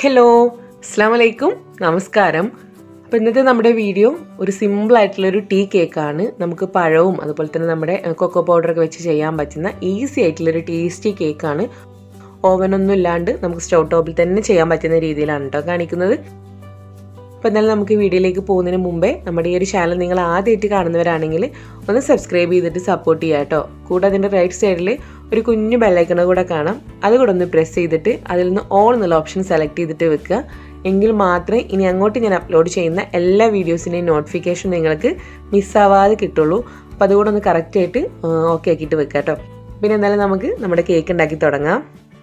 hello അസ്സാം വലൈക്കും നമസ്കാരം അപ്പോൾ ഇന്നത്തെ നമ്മുടെ വീഡിയോ ഒരു സിമ്പിൾ ആയിട്ടുള്ള ഒരു ടീ കേക്കാണ് നമുക്ക് പഴവും അതുപോലെ തന്നെ നമ്മുടെ കൊക്കോ പൗഡറൊക്കെ വെച്ച് ചെയ്യാൻ പറ്റുന്ന ഈസി ആയിട്ടുള്ള ഒരു ടേസ്റ്റി കേക്കാണ് ഓവനൊന്നും ഇല്ലാണ്ട് നമുക്ക് സ്റ്റൗ ടോപ്പിൽ തന്നെ ചെയ്യാൻ പറ്റുന്ന രീതിയിലാണ് കേട്ടോ കാണിക്കുന്നത് അപ്പോൾ എന്നാലും നമുക്ക് വീഡിയോയിലേക്ക് പോകുന്നതിന് മുമ്പേ നമ്മുടെ ഈ ഒരു ചാനൽ നിങ്ങൾ ആദ്യമായിട്ട് കാണുന്നവരാണെങ്കിൽ ഒന്ന് സബ്സ്ക്രൈബ് ചെയ്തിട്ട് സപ്പോർട്ട് ചെയ്യുക കേട്ടോ കൂടെ അതിൻ്റെ റൈറ്റ് സൈഡിൽ ഒരു കുഞ്ഞു ബെല്ലൈക്കണ കൂടെ കാണാം അത് കൂടെ ഒന്ന് പ്രസ് ചെയ്തിട്ട് അതിൽ നിന്ന് ഓൾ എന്നുള്ള ഓപ്ഷൻ സെലക്ട് ചെയ്തിട്ട് വെക്കുക എങ്കിൽ മാത്രമേ ഇനി അങ്ങോട്ട് ഞാൻ അപ്ലോഡ് ചെയ്യുന്ന എല്ലാ വീഡിയോസിൻ്റെയും നോട്ടിഫിക്കേഷൻ നിങ്ങൾക്ക് മിസ്സാവാതെ കിട്ടുള്ളൂ അപ്പോൾ അതുകൂടെ ഒന്ന് കറക്റ്റായിട്ട് ഓക്കെ ആക്കിയിട്ട് വെക്കുക കേട്ടോ പിന്നെ എന്തായാലും നമുക്ക് നമ്മുടെ കേക്ക് ഉണ്ടാക്കി തുടങ്ങാം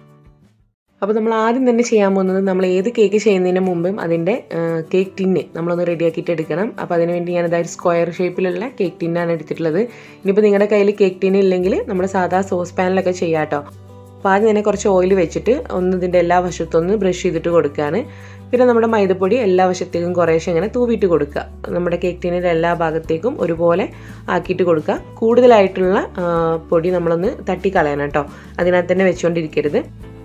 അപ്പോൾ നമ്മൾ ആദ്യം തന്നെ ചെയ്യാൻ പോകുന്നത് നമ്മൾ ഏത് കേക്ക് ചെയ്യുന്നതിന് മുമ്പും അതിൻ്റെ കേക്ക് ടിന്ന് നമ്മളൊന്ന് റെഡിയാക്കിയിട്ട് എടുക്കണം അപ്പോൾ അതിന് വേണ്ടി ഞാൻ അതായത് സ്ക്വയർ ഷേപ്പിലുള്ള കേക്ക് ടിന്നാണ് എടുത്തിട്ടുള്ളത് ഇനിയിപ്പോൾ നിങ്ങളുടെ കയ്യിൽ കേക്ക് ടിൻ ഇല്ലെങ്കിൽ നമ്മൾ സാധാ സോസ് പാനിലൊക്കെ ചെയ്യാം കേട്ടോ അപ്പോൾ ആദ്യം തന്നെ കുറച്ച് ഓയിൽ വെച്ചിട്ട് ഒന്ന് ഇതിൻ്റെ എല്ലാ വശത്തും ഒന്ന് ബ്രഷ് ചെയ്തിട്ട് കൊടുക്കുകയാണ് പിന്നെ നമ്മുടെ മൈദപ്പൊടി എല്ലാ വശത്തേക്കും കുറേശ്ശെ ഇങ്ങനെ തൂവിയിട്ട് കൊടുക്കുക നമ്മുടെ കേക്ക് ടീനിൻ്റെ എല്ലാ ഭാഗത്തേക്കും ഒരുപോലെ ആക്കിയിട്ട് കൊടുക്കുക കൂടുതലായിട്ടുള്ള പൊടി നമ്മളൊന്ന് തട്ടിക്കളയണം കേട്ടോ അതിനകത്ത് തന്നെ വെച്ചുകൊണ്ടിരിക്കരുത്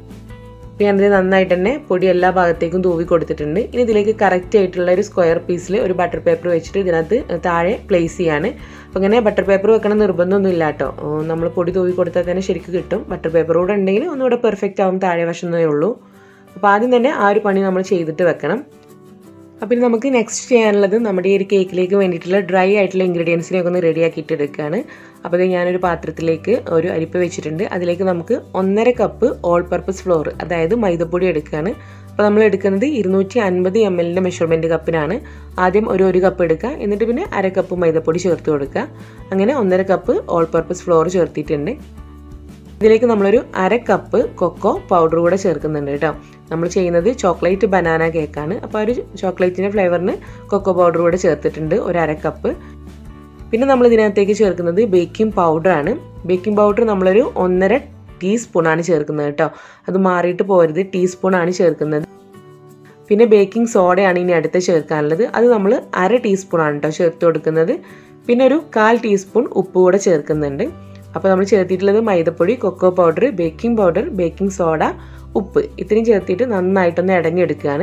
ഞാനിത് നന്നായിട്ട് തന്നെ പൊടി എല്ലാ ഭാഗത്തേക്കും തൂവി കൊടുത്തിട്ടുണ്ട് ഇനി ഇതിലേക്ക് കറക്റ്റ് ആയിട്ടുള്ള ഒരു സ്ക്വയർ പീസിൽ ഒരു ബട്ടർ പേപ്പർ വെച്ചിട്ട് ഇതിനകത്ത് താഴെ പ്ലേസ് ചെയ്യാണ് അപ്പോൾ ഇങ്ങനെ ബട്ടർ പേപ്പർ വെക്കണം നിർബന്ധമൊന്നും ഇല്ല കേട്ടോ നമ്മൾ പൊടി തൂവി കൊടുത്താൽ തന്നെ ശരിക്കും കിട്ടും ബട്ടർ പേപ്പർ കൂടെ ഉണ്ടെങ്കിൽ ഒന്നുകൂടെ പെർഫെക്റ്റ് ആവും താഴെ വശമേ ഉള്ളൂ അപ്പോൾ ആദ്യം തന്നെ ആ ഒരു പണി നമ്മൾ ചെയ്തിട്ട് വെക്കണം അപ്പോൾ ഇനി നമുക്ക് നെക്സ്റ്റ് ചെയ്യാനുള്ളത് നമ്മുടെ ഈ ഒരു കേക്കിലേക്ക് വേണ്ടിയിട്ടുള്ള ഡ്രൈ ആയിട്ടുള്ള ഇൻഗ്രീഡിയൻസിനെയൊക്കെ ഒന്ന് റെഡി ആക്കിയിട്ട് എടുക്കുകയാണ് അപ്പോൾ ഇത് ഞാനൊരു പാത്രത്തിലേക്ക് ഒരു അരിപ്പ വെച്ചിട്ടുണ്ട് അതിലേക്ക് നമുക്ക് ഒന്നര കപ്പ് ഓൾ പർപ്പസ് ഫ്ലോർ അതായത് മൈദപ്പൊടി എടുക്കുകയാണ് അപ്പോൾ നമ്മൾ എടുക്കുന്നത് ഇരുന്നൂറ്റി അൻപത് എം എല്ലിൻ്റെ മെഷർമെൻറ്റ് കപ്പിനാണ് ആദ്യം ഒരു ഒരു കപ്പ് എടുക്കുക എന്നിട്ട് പിന്നെ അര കപ്പ് മൈദപ്പൊടി ചേർത്ത് കൊടുക്കുക അങ്ങനെ ഒന്നര കപ്പ് ഓൾ പർപ്പസ് ഫ്ലോർ ചേർത്തിട്ടുണ്ട് ഇതിലേക്ക് നമ്മളൊരു അര കപ്പ് കൊക്കോ പൗഡർ കൂടെ ചേർക്കുന്നുണ്ട് കേട്ടോ നമ്മൾ ചെയ്യുന്നത് ചോക്ലേറ്റ് ബനാന കേക്കാണ് അപ്പോൾ ഒരു ചോക്ലേറ്റിൻ്റെ ഫ്ലേവറിന് കൊക്കോ പൗഡർ കൂടെ ചേർത്തിട്ടുണ്ട് ഒരു അര കപ്പ് പിന്നെ നമ്മൾ ഇതിനകത്തേക്ക് ചേർക്കുന്നത് ബേക്കിംഗ് പൗഡറാണ് ബേക്കിംഗ് പൗഡർ നമ്മളൊരു ഒന്നര ടീസ്പൂണാണ് ചേർക്കുന്നത് കേട്ടോ അത് മാറിയിട്ട് പോരുത് ടീസ്പൂണാണ് ചേർക്കുന്നത് പിന്നെ ബേക്കിംഗ് സോഡയാണ് ഇനി അടുത്ത് ചേർക്കാനുള്ളത് അത് നമ്മൾ അര ടീസ്പൂണാണ് കേട്ടോ ചേർത്ത് കൊടുക്കുന്നത് പിന്നെ ഒരു കാൽ ടീസ്പൂൺ ഉപ്പ് കൂടെ ചേർക്കുന്നുണ്ട് അപ്പോൾ നമ്മൾ ചേർത്തിട്ടുള്ളത് മൈദപ്പൊടി cocoa powder baking powder baking soda ഉപ്പ് ഇത്രയും ചേർത്തിട്ട് നന്നായിട്ടൊന്ന് ഇടഞ്ഞെടുക്കുകയാണ്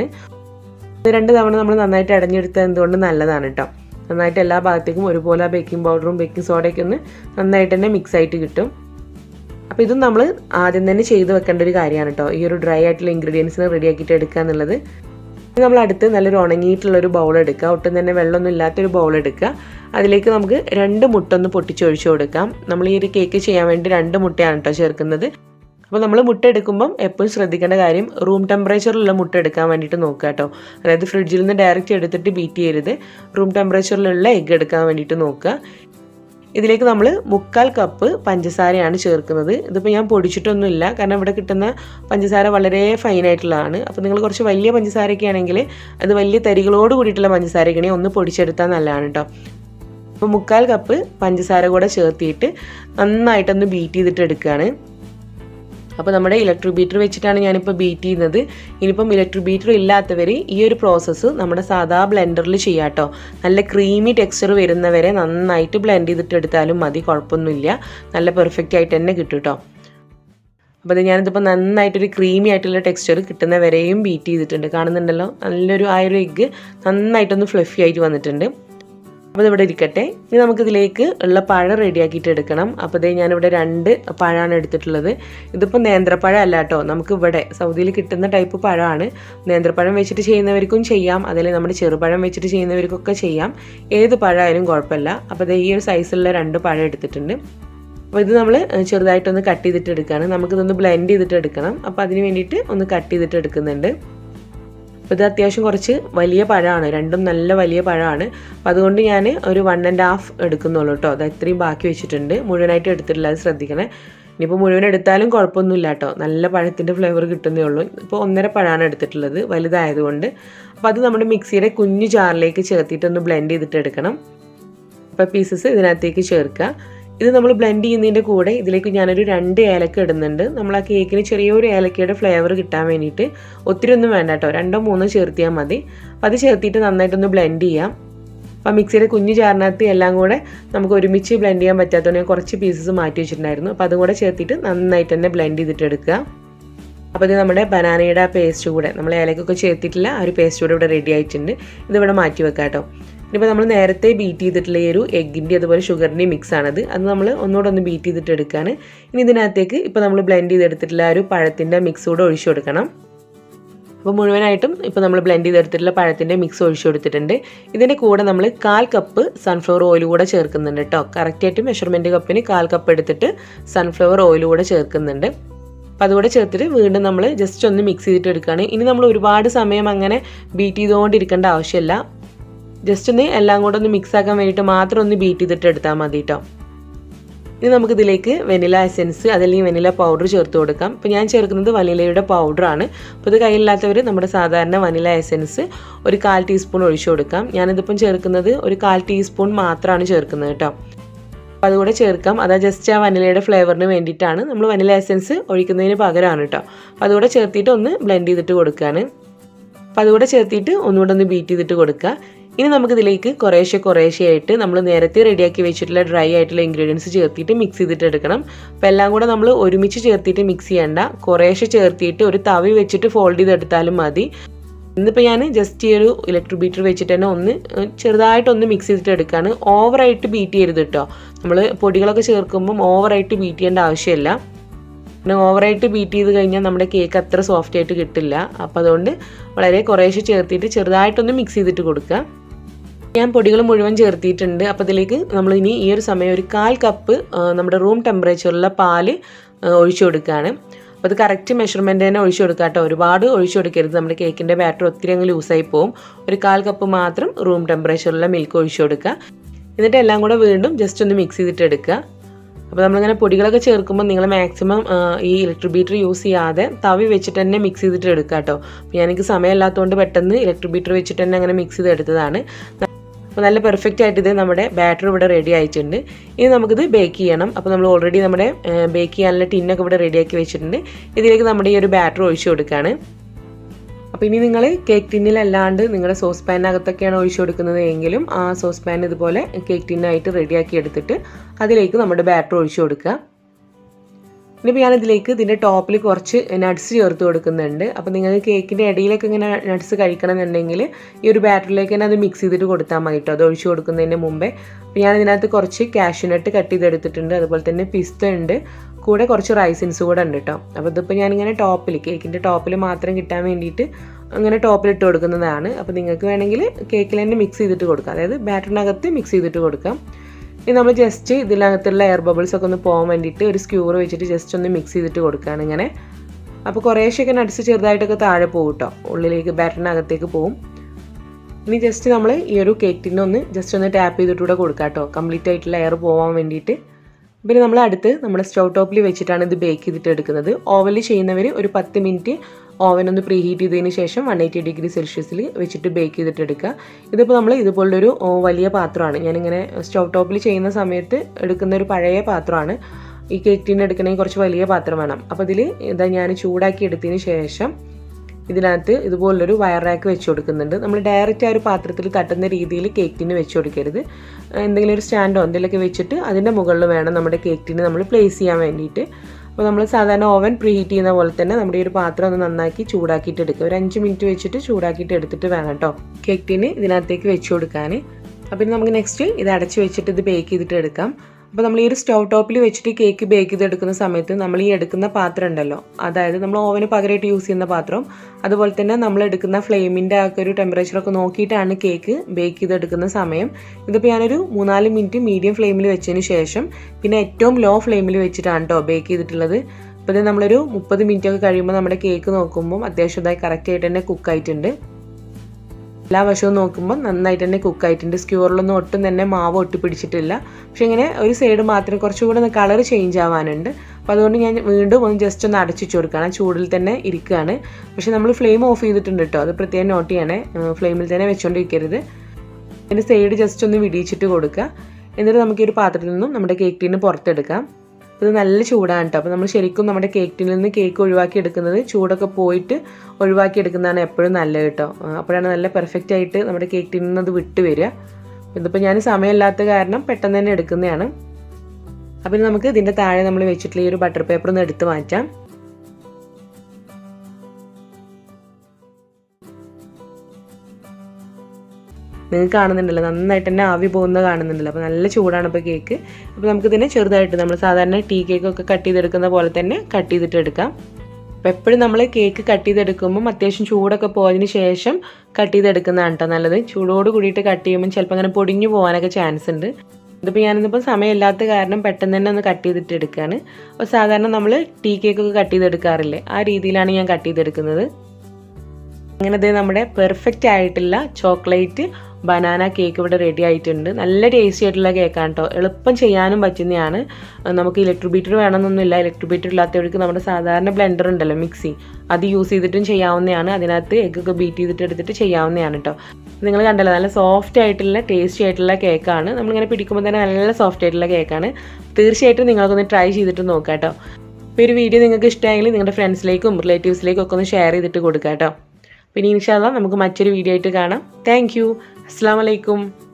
ഇത് രണ്ട് തവണ നമ്മൾ നന്നായിട്ട് ഇടഞ്ഞെടുത്തത് എന്തുകൊണ്ട് നല്ലതാണ് കേട്ടോ നന്നായിട്ട് എല്ലാ ഭാഗത്തേക്കും ഒരുപോലെ ബേക്കിംഗ് പൗഡറും ബേക്കിംഗ് സോഡയൊക്കെ ഒന്ന് നന്നായിട്ട് തന്നെ മിക്സ് ആയിട്ട് കിട്ടും അപ്പോൾ ഇതും നമ്മൾ ആദ്യം തന്നെ ചെയ്ത് വെക്കേണ്ട ഒരു കാര്യമാണ് കേട്ടോ ഈ ഒരു ഡ്രൈ ആയിട്ടുള്ള ഇൻഗ്രീഡിയൻസിന് റെഡി ആക്കിയിട്ട് എടുക്കുക എന്നുള്ളത് നമ്മൾ അടുത്ത് നല്ലൊരു ഉണങ്ങിയിട്ടുള്ള ഒരു ബൗൾ എടുക്കുക ഒട്ടും തന്നെ വെള്ളമൊന്നും ഇല്ലാത്തൊരു ബൗൾ എടുക്കുക അതിലേക്ക് നമുക്ക് രണ്ട് മുട്ട ഒന്ന് പൊട്ടിച്ചൊഴിച്ചു കൊടുക്കാം നമ്മൾ ഈ ഒരു കേക്ക് ചെയ്യാൻ വേണ്ടി രണ്ട് മുട്ടയാണ് കേട്ടോ ചേർക്കുന്നത് അപ്പോൾ നമ്മൾ മുട്ട എടുക്കുമ്പം എപ്പോഴും ശ്രദ്ധിക്കേണ്ട കാര്യം റൂം ടെമ്പറേച്ചറിലുള്ള മുട്ട എടുക്കാൻ വേണ്ടിയിട്ട് നോക്കുക കേട്ടോ അതായത് ഫ്രിഡ്ജിൽ നിന്ന് ഡയറക്റ്റ് എടുത്തിട്ട് ബീറ്റ് ചെയ്യരുത് റൂം ടെമ്പറേച്ചറിലുള്ള എഗ്ഗ് എടുക്കാൻ വേണ്ടിയിട്ട് നോക്കുക ഇതിലേക്ക് നമ്മൾ മുക്കാൽ കപ്പ് പഞ്ചസാരയാണ് ചേർക്കുന്നത് ഇതിപ്പോൾ ഞാൻ പൊടിച്ചിട്ടൊന്നുമില്ല കാരണം ഇവിടെ കിട്ടുന്ന പഞ്ചസാര വളരെ ഫൈനായിട്ടുള്ളതാണ് അപ്പോൾ നിങ്ങൾ കുറച്ച് വലിയ പഞ്ചസാരയൊക്കെ ആണെങ്കിൽ അത് വലിയ തരികളോട് കൂടിയിട്ടുള്ള പഞ്ചസാരയൊക്കെ ഒന്ന് പൊടിച്ചെടുത്താൽ നല്ലതാണ് കേട്ടോ അപ്പോൾ മുക്കാൽ കപ്പ് പഞ്ചസാര കൂടെ ചേർത്തിയിട്ട് നന്നായിട്ടൊന്ന് ബീറ്റ് ചെയ്തിട്ട് എടുക്കുകയാണ് അപ്പോൾ നമ്മുടെ ഇലക്ട്രിക് ബീറ്റർ വെച്ചിട്ടാണ് ഞാനിപ്പോൾ ബീറ്റ് ചെയ്യുന്നത് ഇനിയിപ്പം ഇലക്ട്രിക് ബീറ്റർ ഇല്ലാത്തവർ ഈ ഒരു പ്രോസസ്സ് നമ്മുടെ സാധാ ബ്ലെൻഡറിൽ ചെയ്യാം കേട്ടോ നല്ല ക്രീമി ടെക്സ്ചർ വരുന്നവരെ നന്നായിട്ട് ബ്ലെൻഡ് ചെയ്തിട്ട് എടുത്താലും മതി കുഴപ്പമൊന്നുമില്ല നല്ല പെർഫെക്റ്റ് ആയിട്ട് തന്നെ കിട്ടും കേട്ടോ അപ്പോൾ അത് ഞാനിതിപ്പോൾ നന്നായിട്ടൊരു ക്രീമി ആയിട്ടുള്ള ടെക്സ്ചർ കിട്ടുന്ന വരെയും ബീറ്റ് ചെയ്തിട്ടുണ്ട് കാണുന്നുണ്ടല്ലോ നല്ലൊരു ആ ഒരു എഗ്ഗ് നന്നായിട്ടൊന്ന് ഫ്ലഫി ആയിട്ട് വന്നിട്ടുണ്ട് അപ്പോൾ ഇതിവിടെ ഇരിക്കട്ടെ ഇനി നമുക്കിതിലേക്ക് ഉള്ള പഴം റെഡിയാക്കിയിട്ട് എടുക്കണം അപ്പോൾ ഇതേ ഞാനിവിടെ രണ്ട് പഴമാണ് എടുത്തിട്ടുള്ളത് ഇതിപ്പോൾ നേന്ത്രപ്പഴം അല്ല കേട്ടോ നമുക്ക് ഇവിടെ സൗദിയിൽ കിട്ടുന്ന ടൈപ്പ് പഴമാണ് നേന്ത്രപ്പഴം വെച്ചിട്ട് ചെയ്യുന്നവർക്കും ചെയ്യാം അതിൽ നമ്മുടെ ചെറുപഴം വെച്ചിട്ട് ചെയ്യുന്നവർക്കൊക്കെ ചെയ്യാം ഏത് പഴമായാലും കുഴപ്പമില്ല അപ്പോൾ ഇത് ഈ ഒരു സൈസിലുള്ള രണ്ട് പഴം എടുത്തിട്ടുണ്ട് അപ്പോൾ ഇത് നമ്മൾ ചെറുതായിട്ടൊന്ന് കട്ട് ചെയ്തിട്ട് എടുക്കുകയാണ് നമുക്കിതൊന്ന് ബ്ലെൻഡ് ചെയ്തിട്ട് എടുക്കണം അപ്പോൾ അതിന് വേണ്ടിയിട്ട് ഒന്ന് കട്ട് ചെയ്തിട്ട് എടുക്കുന്നുണ്ട് അപ്പോൾ ഇത് അത്യാവശ്യം കുറച്ച് വലിയ പഴമാണ് രണ്ടും നല്ല വലിയ പഴമാണ് അപ്പോൾ അതുകൊണ്ട് ഞാൻ ഒരു വൺ ആൻഡ് ഹാഫ് എടുക്കുന്നുള്ളൂ കേട്ടോ അത് ഇത്രയും ബാക്കി വെച്ചിട്ടുണ്ട് മുഴുവനായിട്ട് എടുത്തിട്ടില്ല അത് ശ്രദ്ധിക്കണേ ഇനിയിപ്പോൾ മുഴുവൻ എടുത്താലും കുഴപ്പമൊന്നുമില്ല കേട്ടോ നല്ല പഴത്തിൻ്റെ ഫ്ലേവർ കിട്ടുന്നേ ഉള്ളൂ ഇപ്പോൾ ഒന്നര പഴമാണ് എടുത്തിട്ടുള്ളത് വലുതായതുകൊണ്ട് അപ്പോൾ അത് നമ്മുടെ മിക്സിയുടെ കുഞ്ഞു ജാറിലേക്ക് ചേർത്തിട്ടൊന്ന് ബ്ലെൻഡ് ചെയ്തിട്ട് എടുക്കണം അപ്പോൾ പീസസ് ഇതിനകത്തേക്ക് ചേർക്കുക ഇത് നമ്മൾ ബ്ലെൻഡ് ചെയ്യുന്നതിൻ്റെ കൂടെ ഇതിലേക്ക് ഞാനൊരു രണ്ട് ഏലക്ക ഇടുന്നുണ്ട് നമ്മൾ ആ കേക്കിന് ചെറിയൊരു ഏലക്കയുടെ ഫ്ലേവർ കിട്ടാൻ വേണ്ടിയിട്ട് ഒത്തിരി ഒന്നും വേണ്ട കേട്ടോ രണ്ടോ മൂന്നോ ചേർത്തിയാൽ മതി അപ്പോൾ അത് ചേർത്തിട്ട് നന്നായിട്ടൊന്ന് ബ്ലെൻഡ് ചെയ്യാം അപ്പോൾ മിക്സിയുടെ കുഞ്ഞു ചാറിനകത്ത് എല്ലാം കൂടെ നമുക്ക് ഒരുമിച്ച് ബ്ലെൻഡ് ചെയ്യാൻ പറ്റാത്തതുകൊണ്ട് ഞാൻ കുറച്ച് പീസസ് മാറ്റി വെച്ചിട്ടുണ്ടായിരുന്നു അപ്പോൾ അതും കൂടെ ചേർത്തിട്ട് നന്നായിട്ട് തന്നെ ബ്ലെൻഡ് ചെയ്തിട്ട് എടുക്കുക അപ്പോൾ ഇത് നമ്മുടെ ബനാനയുടെ ആ പേസ്റ്റ് കൂടെ നമ്മൾ ഏലക്കൊക്കെ ചേർത്തിട്ടില്ല ആ ഒരു പേസ്റ്റ് കൂടെ ഇവിടെ റെഡി ആയിട്ടുണ്ട് ഇതിവിടെ മാറ്റി വെക്കാം കേട്ടോ ഇനിയിപ്പോൾ നമ്മൾ നേരത്തെ ബീറ്റ് ചെയ്തിട്ടുള്ള ഈ ഒരു എഗ്ഗിൻ്റെ അതുപോലെ ഷുഗറിൻ്റെയും മിക്സ് ആണത് അത് നമ്മൾ ഒന്നുകൂടെ ഒന്ന് ബീറ്റ് ചെയ്തിട്ട് എടുക്കുകയാണ് ഇനി ഇതിനകത്തേക്ക് ഇപ്പോൾ നമ്മൾ ബ്ലെൻഡ് ചെയ്തെടുത്തിട്ടുള്ള ആ ഒരു പഴത്തിൻ്റെ മിക്സ് കൂടെ ഒഴിച്ചു കൊടുക്കണം അപ്പോൾ മുഴുവനായിട്ടും ഇപ്പോൾ നമ്മൾ ബ്ലെൻഡ് ചെയ്തെടുത്തിട്ടുള്ള പഴത്തിൻ്റെ മിക്സ് ഒഴിച്ചു കൊടുത്തിട്ടുണ്ട് ഇതിൻ്റെ കൂടെ നമ്മൾ കാൽ കപ്പ് സൺഫ്ലവർ ഓയിൽ കൂടെ ചേർക്കുന്നുണ്ട് കേട്ടോ കറക്റ്റായിട്ട് മെഷർമെൻറ്റ് കപ്പിന് കാൽ കപ്പ് എടുത്തിട്ട് സൺഫ്ലവർ ഓയിൽ കൂടെ ചേർക്കുന്നുണ്ട് അപ്പോൾ അതുകൂടെ ചേർത്തിട്ട് വീണ്ടും നമ്മൾ ജസ്റ്റ് ഒന്ന് മിക്സ് ചെയ്തിട്ട് എടുക്കുകയാണ് ഇനി നമ്മൾ ഒരുപാട് സമയം അങ്ങനെ ബീറ്റ് ചെയ്തുകൊണ്ടിരിക്കേണ്ട ആവശ്യമില്ല ജസ്റ്റ് ഒന്ന് എല്ലാം കൂടെ ഒന്ന് മിക്സ് ആക്കാൻ വേണ്ടിയിട്ട് മാത്രം ഒന്ന് ബീറ്റ് ചെയ്തിട്ട് എടുത്താൽ മതി കേട്ടോ ഇനി നമുക്കിതിലേക്ക് വെനില എസെൻസ് അതല്ലെങ്കിൽ വെനില പൗഡർ ചേർത്ത് കൊടുക്കാം ഇപ്പോൾ ഞാൻ ചേർക്കുന്നത് വനിലയുടെ പൗഡറാണ് അപ്പോൾ ഇത് കയ്യിലില്ലാത്തവർ നമ്മുടെ സാധാരണ വനില എസെൻസ് ഒരു കാൽ ടീസ്പൂൺ ഒഴിച്ചു കൊടുക്കാം ഞാനിതിപ്പം ചേർക്കുന്നത് ഒരു കാൽ ടീസ്പൂൺ മാത്രമാണ് ചേർക്കുന്നത് കേട്ടോ അപ്പോൾ അതുകൂടെ ചേർക്കാം അതാ ജസ്റ്റ് ആ വനിലയുടെ ഫ്ലേവറിന് വേണ്ടിയിട്ടാണ് നമ്മൾ വനില എസെൻസ് ഒഴിക്കുന്നതിന് പകരമാണ് കേട്ടോ അപ്പോൾ അതുകൂടെ ചേർത്തിട്ട് ഒന്ന് ബ്ലെൻഡ് ചെയ്തിട്ട് കൊടുക്കുകയാണ് അപ്പോൾ അതുകൂടെ ചേർത്തിട്ട് ഒന്നുകൂടെ ഒന്ന് ബീറ്റ് ചെയ്തിട്ട് കൊടുക്കുക ഇനി നമുക്കിതിലേക്ക് കുറേശ്ശെ കുറേശ്ശെ ആയിട്ട് നമ്മൾ നേരത്തെ റെഡിയാക്കി വെച്ചിട്ടുള്ള ഡ്രൈ ആയിട്ടുള്ള ഇൻഗ്രീഡിയൻസ് ചേർത്തിട്ട് മിക്സ് ചെയ്തിട്ട് എടുക്കണം അപ്പോൾ എല്ലാം കൂടെ നമ്മൾ ഒരുമിച്ച് ചേർത്തിട്ട് മിക്സ് ചെയ്യേണ്ട കുറേശ്ശെ ചേർത്തിട്ട് ഒരു തവി വെച്ചിട്ട് ഫോൾഡ് ചെയ്തെടുത്താലും മതി ഇന്നിപ്പോൾ ഞാൻ ജസ്റ്റ് ഈ ഒരു ഇലക്ട്രിക് ബീറ്റർ വെച്ചിട്ട് തന്നെ ഒന്ന് ചെറുതായിട്ടൊന്ന് മിക്സ് ചെയ്തിട്ട് എടുക്കുകയാണ് ഓവറായിട്ട് ബീറ്റ് ചെയ്യരുത് കേട്ടോ നമ്മൾ പൊടികളൊക്കെ ചേർക്കുമ്പം ഓവറായിട്ട് ബീറ്റ് ചെയ്യേണ്ട ആവശ്യമില്ല പിന്നെ ഓവറായിട്ട് ബീറ്റ് ചെയ്ത് കഴിഞ്ഞാൽ നമ്മുടെ കേക്ക് അത്ര സോഫ്റ്റ് ആയിട്ട് കിട്ടില്ല അപ്പോൾ അതുകൊണ്ട് വളരെ കുറേശ്ശെ ചേർത്തിട്ട് ചെറുതായിട്ടൊന്ന് മിക്സ് ചെയ്തിട്ട് കൊടുക്കുക ഞാൻ പൊടികൾ മുഴുവൻ ചേർത്തിയിട്ടുണ്ട് അപ്പോൾ ഇതിലേക്ക് നമ്മൾ ഇനി ഈ ഒരു സമയം ഒരു കാൽ കപ്പ് നമ്മുടെ റൂം ടെമ്പറേച്ചറിലുള്ള പാല് ഒഴിച്ചു കൊടുക്കുകയാണ് അപ്പോൾ അത് കറക്റ്റ് മെഷർമെൻറ്റ് തന്നെ ഒഴിച്ചു കൊടുക്കുക കേട്ടോ ഒരുപാട് ഒഴിച്ചു കൊടുക്കരുത് നമ്മുടെ കേക്കിൻ്റെ ബാറ്റർ ഒത്തിരി അങ്ങ് ലൂസായി പോകും ഒരു കാൽ കപ്പ് മാത്രം റൂം ടെമ്പറേച്ചറിലുള്ള മിൽക്ക് ഒഴിച്ചു കൊടുക്കുക എന്നിട്ട് എല്ലാം കൂടെ വീണ്ടും ജസ്റ്റ് ഒന്ന് മിക്സ് ചെയ്തിട്ട് എടുക്കുക അപ്പോൾ നമ്മളിങ്ങനെ പൊടികളൊക്കെ ചേർക്കുമ്പോൾ നിങ്ങൾ മാക്സിമം ഈ ഇലക്ട്രിക് ബീറ്റർ യൂസ് ചെയ്യാതെ തവി വെച്ചിട്ട് തന്നെ മിക്സ് ചെയ്തിട്ട് എടുക്കുക കേട്ടോ അപ്പോൾ എനിക്ക് സമയമില്ലാത്തതുകൊണ്ട് പെട്ടെന്ന് ഇലക്ട്രിക് ബീറ്റർ വെച്ചിട്ട് തന്നെ അങ്ങനെ മിക്സ് ചെയ്ത് എടുത്തതാണ് അപ്പോൾ നല്ല പെർഫെക്റ്റ് ആയിട്ട് ഇത് നമ്മുടെ ബാറ്റർ ഇവിടെ റെഡി ആയിട്ടുണ്ട് ഇനി നമുക്കിത് ബേക്ക് ചെയ്യണം അപ്പോൾ നമ്മൾ ഓൾറെഡി നമ്മുടെ ബേക്ക് ചെയ്യാനുള്ള ടിന്നൊക്കെ ഇവിടെ റെഡിയാക്കി വെച്ചിട്ടുണ്ട് ഇതിലേക്ക് നമ്മുടെ ഈ ഒരു ബാറ്റർ ഒഴിച്ചു കൊടുക്കുകയാണ് അപ്പോൾ ഇനി നിങ്ങൾ കേക്ക് ടിന്നിലല്ലാണ്ട് നിങ്ങളുടെ സോസ് പാനിനകത്തൊക്കെയാണ് ഒഴിച്ചു കൊടുക്കുന്നത് എങ്കിലും ആ സോസ് പാൻ ഇതുപോലെ കേക്ക് ടിന്നായിട്ട് റെഡിയാക്കി എടുത്തിട്ട് അതിലേക്ക് നമ്മുടെ ബാറ്റർ ഒഴിച്ചു കൊടുക്കുക ഇനിയിപ്പോൾ ഞാനിതിലേക്ക് ഇതിൻ്റെ ടോപ്പിൽ കുറച്ച് നട്ട്സ് ചേർത്ത് കൊടുക്കുന്നുണ്ട് അപ്പോൾ നിങ്ങൾക്ക് കേക്കിൻ്റെ ഇടയിലൊക്കെ ഇങ്ങനെ നട്ട്സ് കഴിക്കണമെന്നുണ്ടെങ്കിൽ ഈ ഒരു ബാറ്ററിലേക്ക് തന്നെ അത് മിക്സ് ചെയ്തിട്ട് കൊടുത്താൽ മതി കേട്ടോ അത് ഒഴിച്ചു കൊടുക്കുന്നതിന് മുമ്പേ അപ്പോൾ ഞാൻ ഇതിനകത്ത് കുറച്ച് കാഷ്യൂനട്ട് കട്ട് ചെയ്തെടുത്തിട്ടുണ്ട് അതുപോലെ തന്നെ പിസ്ത ഉണ്ട് കൂടെ കുറച്ച് റൈസിൻസ് കൂടെ ഉണ്ട് കേട്ടോ അപ്പോൾ ഇതിപ്പോൾ ഞാനിങ്ങനെ ടോപ്പിൽ കേക്കിൻ്റെ ടോപ്പിൽ മാത്രം കിട്ടാൻ വേണ്ടിയിട്ട് അങ്ങനെ ടോപ്പിൽ ഇട്ട് കൊടുക്കുന്നതാണ് അപ്പോൾ നിങ്ങൾക്ക് വേണമെങ്കിൽ കേക്കിൽ തന്നെ മിക്സ് ചെയ്തിട്ട് കൊടുക്കാം അതായത് ബാറ്ററിനകത്ത് മിക്സ് ചെയ്തിട്ട് കൊടുക്കാം ഇനി നമ്മൾ ജസ്റ്റ് ഇതിനകത്തുള്ള എയർ ബബിൾസ് ഒക്കെ ഒന്ന് പോകാൻ വേണ്ടിയിട്ട് ഒരു സ്ക്യൂർ വെച്ചിട്ട് ജസ്റ്റ് ഒന്ന് മിക്സ് ചെയ്തിട്ട് കൊടുക്കുകയാണ് ഇങ്ങനെ അപ്പോൾ കുറേശ്ശൊക്കെ നട്സ് ചെറുതായിട്ടൊക്കെ താഴെ പോകും കേട്ടോ ഉള്ളിലേക്ക് ബാറ്ററിനകത്തേക്ക് പോകും ഇനി ജസ്റ്റ് നമ്മൾ ഈ ഒരു കേക്ക് ടിന്നെ ഒന്ന് ജസ്റ്റ് ഒന്ന് ടാപ്പ് ചെയ്തിട്ടൂടെ കൊടുക്കാം കേട്ടോ കംപ്ലീറ്റ് ആയിട്ടുള്ള എയർ പോകാൻ വേണ്ടിയിട്ട് പിന്നെ നമ്മൾ അടുത്ത് നമ്മുടെ സ്റ്റവ് ടോപ്പിൽ വെച്ചിട്ടാണ് ഇത് ബേക്ക് ചെയ്തിട്ട് എടുക്കുന്നത് ഓവനിൽ ചെയ്യുന്നവർ ഒരു പത്ത് മിനിറ്റ് ഓവൻ ഒന്ന് പ്രീ ഹീറ്റ് ചെയ്തതിന് ശേഷം വൺ എയ്റ്റി ഡിഗ്രി സെൽഷ്യസിൽ വെച്ചിട്ട് ബേക്ക് ചെയ്തിട്ട് എടുക്കുക ഇതിപ്പോൾ നമ്മൾ ഇതുപോലൊരു വലിയ പാത്രമാണ് ഞാനിങ്ങനെ സ്റ്റവ് ടോപ്പിൽ ചെയ്യുന്ന സമയത്ത് എടുക്കുന്ന ഒരു പഴയ പാത്രമാണ് ഈ കേക്ക് ടീൻ എടുക്കണമെങ്കിൽ കുറച്ച് വലിയ പാത്രം വേണം അപ്പോൾ ഇതിൽ ഇതാ ഞാൻ ചൂടാക്കി എടുത്തതിന് ശേഷം ഇതിനകത്ത് ഇതുപോലൊരു വയർ റാക്ക് വെച്ച് കൊടുക്കുന്നുണ്ട് നമ്മൾ ഡയറക്റ്റ് ആ ഒരു പാത്രത്തിൽ തട്ടുന്ന രീതിയിൽ കേക്ക് ടിന് വെച്ച് കൊടുക്കരുത് എന്തെങ്കിലും ഒരു സ്റ്റാൻഡോ എന്തെങ്കിലുമൊക്കെ വെച്ചിട്ട് അതിൻ്റെ മുകളിൽ വേണം നമ്മുടെ കേക്ക് ടിന് നമ്മൾ പ്ലേസ് ചെയ്യാൻ വേണ്ടിയിട്ട് അപ്പോൾ നമ്മൾ സാധാരണ ഓവൻ പ്രീ ഹീറ്റ് ചെയ്യുന്ന പോലെ തന്നെ നമ്മുടെ ഈ ഒരു പാത്രം ഒന്ന് നന്നാക്കി ചൂടാക്കിയിട്ട് എടുക്കുക ഒരു അഞ്ച് മിനിറ്റ് വെച്ചിട്ട് ചൂടാക്കിയിട്ട് എടുത്തിട്ട് വേണം കേട്ടോ കേക്ക് ടിന് ഇതിനകത്തേക്ക് വെച്ച് കൊടുക്കാൻ അപ്പോൾ നമുക്ക് നെക്സ്റ്റ് ഇത് അടച്ച് വെച്ചിട്ട് ഇത് ബേക്ക് ചെയ്തിട്ട് എടുക്കാം അപ്പോൾ നമ്മൾ ഈ ഒരു സ്റ്റവ് ടോപ്പിൽ വെച്ചിട്ട് കേക്ക് ബേക്ക് ചെയ്തെടുക്കുന്ന സമയത്ത് നമ്മൾ ഈ എടുക്കുന്ന പാത്രം ഉണ്ടല്ലോ അതായത് നമ്മൾ ഓവന് പകരമായിട്ട് യൂസ് ചെയ്യുന്ന പാത്രം അതുപോലെ തന്നെ നമ്മൾ എടുക്കുന്ന ഫ്ലെയിമിൻ്റെ ഒക്കെ ഒരു ടെമ്പറേച്ചറൊക്കെ നോക്കിയിട്ടാണ് കേക്ക് ബേക്ക് ചെയ്തെടുക്കുന്ന സമയം ഇതിപ്പോൾ ഞാനൊരു മൂന്നാല് മിനിറ്റ് മീഡിയം ഫ്ലെയിമിൽ വെച്ചതിന് ശേഷം പിന്നെ ഏറ്റവും ലോ ഫ്ലെയിമിൽ വെച്ചിട്ടാണ് കേട്ടോ ബേക്ക് ചെയ്തിട്ടുള്ളത് അപ്പോൾ ഇത് നമ്മളൊരു മുപ്പത് മിനിറ്റ് ഒക്കെ കഴിയുമ്പോൾ നമ്മുടെ കേക്ക് നോക്കുമ്പോൾ അത്യാവശ്യം ഇതായി കറക്റ്റ് ആയിട്ട് തന്നെ കുക്കായിട്ടുണ്ട് എല്ലാ വശവും നോക്കുമ്പോൾ നന്നായിട്ട് തന്നെ കുക്കായിട്ടുണ്ട് സ്ക്യൂറിലൊന്നും ഒട്ടും തന്നെ മാവ് ഒട്ടി പിടിച്ചിട്ടില്ല പക്ഷെ ഇങ്ങനെ ഒരു സൈഡ് മാത്രം കുറച്ചുകൂടെ ഒന്ന് കളർ ചേഞ്ച് ആവാനുണ്ട് അപ്പോൾ അതുകൊണ്ട് ഞാൻ വീണ്ടും ഒന്ന് ജസ്റ്റ് ഒന്ന് അടച്ചു കൊടുക്കുകയാണ് ചൂടിൽ തന്നെ ഇരിക്കുകയാണ് പക്ഷെ നമ്മൾ ഫ്ലെയിം ഓഫ് ചെയ്തിട്ടുണ്ട് കേട്ടോ അത് പ്രത്യേകം നോട്ട് ചെയ്യണേ ഫ്ലെയിമിൽ തന്നെ വെച്ചുകൊണ്ടിരിക്കരുത് അതിൻ്റെ സൈഡ് ജസ്റ്റ് ഒന്ന് വിടിയിച്ചിട്ട് കൊടുക്കുക എന്നിട്ട് നമുക്ക് ഈ ഒരു പാത്രത്തിൽ നിന്നും നമ്മുടെ കേക്ക് ടീന് പുറത്തെടുക്കാം ഇത് നല്ല ചൂടാണ് കേട്ടോ അപ്പോൾ നമ്മൾ ശരിക്കും നമ്മുടെ കേക്ക് ടീനിൽ നിന്ന് കേക്ക് ഒഴിവാക്കി എടുക്കുന്നത് ചൂടൊക്കെ പോയിട്ട് ഒഴിവാക്കി എടുക്കുന്നതാണ് എപ്പോഴും നല്ലത് കേട്ടോ അപ്പോഴാണ് നല്ല പെർഫെക്റ്റ് ആയിട്ട് നമ്മുടെ കേക്ക് ടീനിൽ നിന്ന് അത് വിട്ട് വരിക ഇതിപ്പോൾ ഞാൻ സമയമില്ലാത്ത കാരണം പെട്ടെന്ന് തന്നെ എടുക്കുന്നതാണ് അപ്പോൾ നമുക്ക് ഇതിൻ്റെ താഴെ നമ്മൾ വെച്ചിട്ടുള്ള ഈ ഒരു ബട്ടർ പേപ്പർ ഒന്ന് എടുത്ത് മാറ്റാം നിങ്ങൾക്ക് കാണുന്നുണ്ടല്ലോ നന്നായിട്ട് തന്നെ ആവി പോകുന്നത് കാണുന്നുണ്ടല്ലോ അപ്പോൾ നല്ല ചൂടാണ് ഇപ്പോൾ കേക്ക് അപ്പോൾ നമുക്കിതിനെ ചെറുതായിട്ട് നമ്മൾ സാധാരണ ടീ കേക്കൊക്കെ കട്ട് ചെയ്തെടുക്കുന്ന പോലെ തന്നെ കട്ട് ചെയ്തിട്ട് എടുക്കാം അപ്പോൾ എപ്പോഴും നമ്മൾ കേക്ക് കട്ട് ചെയ്തെടുക്കുമ്പം അത്യാവശ്യം ചൂടൊക്കെ പോയതിന് ശേഷം കട്ട് ചെയ്തെടുക്കുന്നതാണ് കേട്ടോ നല്ലത് ചൂടോട് കൂടിയിട്ട് കട്ട് ചെയ്യുമ്പോൾ ചിലപ്പോൾ അങ്ങനെ പൊടിഞ്ഞു പോകാനൊക്കെ ചാൻസ് ഉണ്ട് ഇതിപ്പോൾ ഞാനിന്നിപ്പോൾ സമയമില്ലാത്ത കാരണം പെട്ടെന്ന് തന്നെ ഒന്ന് കട്ട് ചെയ്തിട്ട് എടുക്കുകയാണ് അപ്പോൾ സാധാരണ നമ്മൾ ടീ കേക്കൊക്കെ കട്ട് ചെയ്തെടുക്കാറില്ലേ ആ രീതിയിലാണ് ഞാൻ കട്ട് ചെയ്തെടുക്കുന്നത് അങ്ങനെ ഇത് നമ്മുടെ പെർഫെക്റ്റ് ആയിട്ടുള്ള ചോക്ലേറ്റ് ബനാന കേക്ക് ഇവിടെ റെഡി ആയിട്ടുണ്ട് നല്ല ടേസ്റ്റി ആയിട്ടുള്ള കേക്കാണ് കേട്ടോ എളുപ്പം ചെയ്യാനും പറ്റുന്നതാണ് നമുക്ക് ഇലക്ട്രിക് ബീറ്റർ വേണമെന്നൊന്നുമില്ല ഇലക്ട്രിക് ബീറ്റർ ഇല്ലാത്തവർക്ക് നമ്മുടെ സാധാരണ ബ്ലെൻഡർ ഉണ്ടല്ലോ മിക്സി അത് യൂസ് ചെയ്തിട്ടും ചെയ്യാവുന്നതാണ് അതിനകത്ത് എഗ്ഗൊക്കെ ബീറ്റ് ചെയ്തിട്ട് എടുത്തിട്ട് ചെയ്യാവുന്നതാണ് കേട്ടോ നിങ്ങൾ കണ്ടല്ലോ നല്ല സോഫ്റ്റ് ആയിട്ടുള്ള ടേസ്റ്റി ആയിട്ടുള്ള കേക്കാണ് നമ്മളിങ്ങനെ പിടിക്കുമ്പോൾ തന്നെ നല്ല സോഫ്റ്റ് ആയിട്ടുള്ള കേക്കാണ് തീർച്ചയായിട്ടും നിങ്ങൾക്കൊന്ന് ട്രൈ ചെയ്തിട്ട് നോക്കാം കേട്ടോ അപ്പോൾ ഈ ഒരു വീഡിയോ നിങ്ങൾക്ക് ഇഷ്ടമായെങ്കിൽ നിങ്ങളുടെ ഫ്രണ്ട്സിലേക്കും റിലേറ്റീവ്സിലേക്കും ഒക്കെ ഒന്ന് ഷെയർ ചെയ്തിട്ട് കൊടുക്കാം കേട്ടോ പിന്നെ ഇൻഷാല്ല നമുക്ക് മറ്റൊരു വീഡിയോ ആയിട്ട് കാണാം താങ്ക് യു അസ്സാം വലൈക്കും